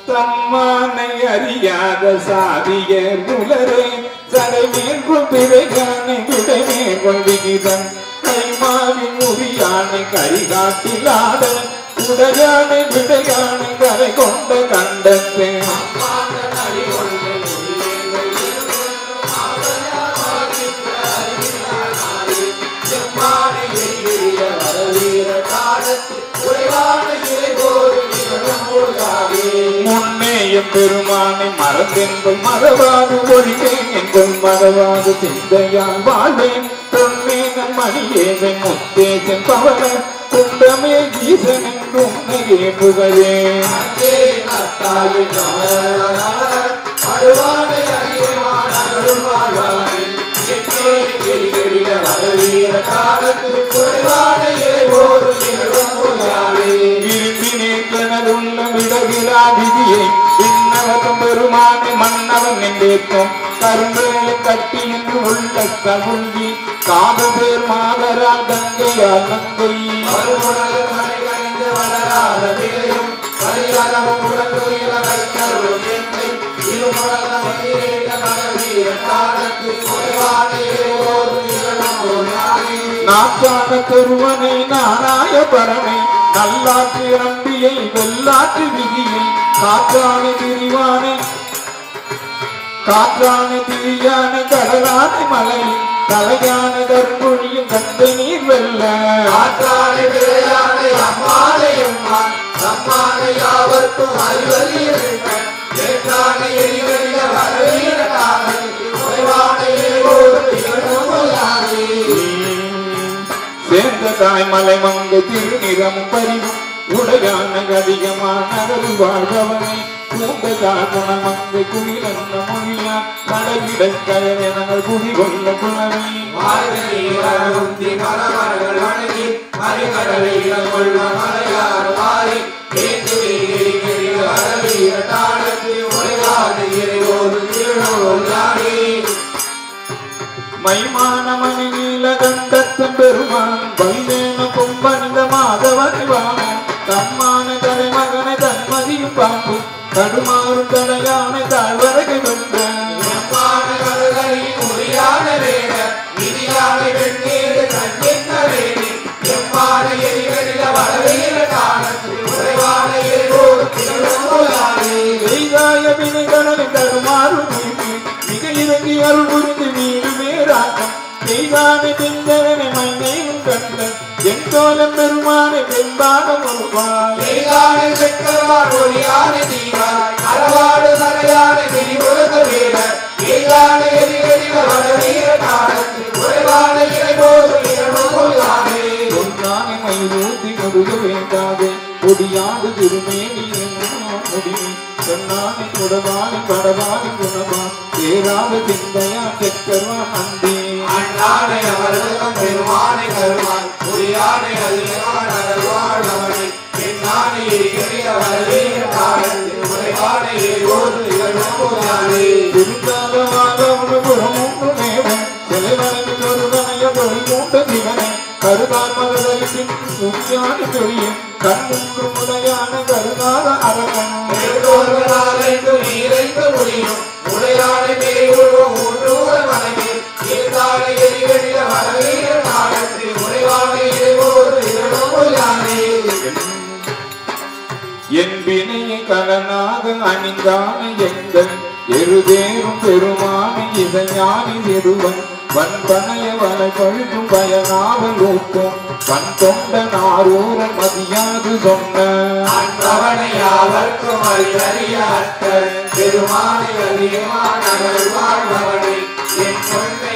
தம்மானை அறியாத சாதிய புலரே சடைமேற்கொள் பிறையானை விடைமேற்கொள் விகிதம் கைமாவின் உரியானை கரிகாட்டிலாட உடையானை விடையானை கரை கொண்ட கண்டத்தே முன்னேயும் பெருமானை மறந்தென்பல் மறவாது ஒழிவேன் என்பல் மறவாது சிந்தையால் வாழ்வேன் தொன்மேன மணியேவன் முத்தேசன் பவன குண்டமே ஈசன் என்று உன்னையே புகழேன் விரும்பினேன் எனதுள்ள விடவிலா விதியை விண்ணவகம் பெருமானை மன்னவன் என்றேற்றும் கரும்பேலை கட்டி என்று உள்ள கமுழ்கி காதல் பேர் மாதரால் கங்கையால் நங்கை நாற்றான கருவனை நாராய பரனை நல்லாற்று நம்பியை வெள்ளாற்று விதியில் காற்றானை திரிவானை காற்றானை திரியான கடலானை மலை தலையான கரும்பொழியும் கந்தை நீர் வெல்ல சேர்ந்த தாய்மலை மங்கு திருநிறமும் பரிவும் உடையான அதிகமான நகரில் வாழ்பவனை பூந்ததால் குணமங்கை குயிலன்ன மொழியா கடலிட கயவெனங்கள் குடி கொள்ள குணமே மைமான மணி நீலகண்டத்தன் பெருமான் பல்வேன கும்பனித மாதவரிவான தம்மான தலைமகனை தன்மதியும் பாம்பு கடுமாறும் தடையான தாழ்வரகை வென்ற செய்தாய வினைகளை தருமாறும் நீதி மிக இறங்கி அருள் புரிந்து மீது வேறாக்கம் செய்தானை பெண்தவனை மண்ணையும் கண்ட என் தோலம் பெருமானை பெண்பான முழுவாய் பொன்னானை மயிலூத்தி முருக வேண்டாது கொடியாது திருமேனி முடியும் சொன்னானை குடவானை படவானை குணமா சேராத சிந்தையா செக்கர்வா நந்தி அண்ணானை அவர்களும் பெருமானை கருமான் புரியானை அதிகமான அருள்வாழ்வனை என்னானை எரிகிற வரவீர காலத்தில் உரைவானை ஏகோது நிகழ்வுயானே திருக்காதமாக ஒரு புறமூன்று நேவன் சிலைவனைக்கு ஒரு கணைய பொருள் மூட்ட திவனை கருதார் மகதலின் சுரியான தெரியும் கண்முன்று முறையான கருதாத அரவன் எழுதோர்களாலைந்து நீரைந்து முடியும் உடையானை மேற்கொள்வோம் ஊற்றூர மனைவில் இருந்தானை எரிகளில வரவீர காலத்தில் உரைவானை ஏகோது நிகழ்வுயானே என் வினையை கடனாக அணிந்தான எங்கள் எருதேறும் பெருமானை இசைஞானி சிறுவன் வன்பனைய வலை பழுதும் பயனாவல் ஊட்டும் வன் தொண்ட நாரூரன் மதியாது சொன்ன அந்தவனை யாவர்க்கும் அறியறிய அத்தர் பெருமானை அதிகமான வாழ்பவனை என் கொண்டை